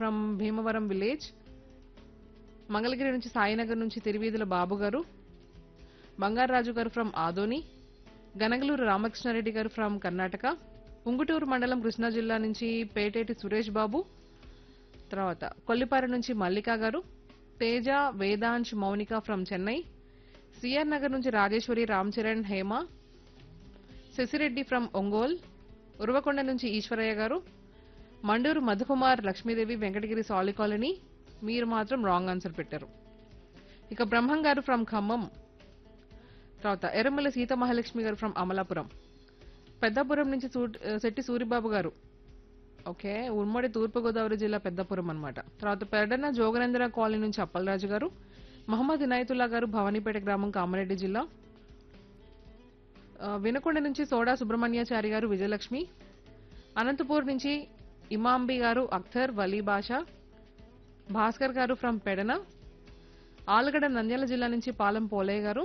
from Bhimavaram village Mangalagiri నుంచి సాయినగర్ నుంచి తిరువీధుల బాబు గారు బంగారాజు గారు ఫ్రమ్ ఆదోని గనగలూరు రామకృష్ణారెడ్డి గారు ఫ్రమ్ కర్ణాటక ఉంగుటూరు మండలం కృష్ణా జిల్లా నుంచి పేటేటి సురేష్ బాబు తర్వాత కొల్లిపార నుంచి మల్లిక గారు తేజ వేదాంశ్ మౌనిక ఫ్రమ్ చెన్నై సిఆర్ నగర్ నుంచి రాజేశ్వరి రామ్ చరణ్ హేమ శశిరెడ్డి ఫ్రమ్ ఒంగోల్ ఉరవకొండ నుంచి ఈశ్వరయ్య గారు మండూరు మధుకుమార్ లక్ష్మీదేవి వెంకటగిరి సాలి కాలనీ మీరు మాత్రం రాంగ్ ఆన్సర్ పెట్టారు ఇక బ్రహ్మం గారు ఫ్రమ్ ఖమ్మం తర్వాత ఎర్రమల్ల సీత మహాలక్ష్మి గారు ఫ్రమ్ అమలాపురం పెద్దాపురం నుంచి సూ- శెట్టి సూరిబాబు గారు ఓకే ఉమ్మడి తూర్పుగోదావరి జిల్లా పెద్దపురం అన్నమాట తర్వాత పెడన జోగనేంద్ర కాలనీ నుంచి అప్పలరాజు గారు మహమ్మద్ ఇనాయతుల్లా గారు భవానీపేట గ్రామం కామారెడ్డి జిల్లా ఆ, వినకొండ నుంచి సోడా సుబ్రహ్మణ్యాచారి గారు విజయలక్ష్మి అనంతపూర్ నుంచి ఇమాంబి గారు అఖ్తర్ వలీ బాషా భాస్కర్ గారు ఫ్రమ్ పెడన ఆలగడ నంద్యాల జిల్లా నుంచి పాలెం పోలయ్య గారు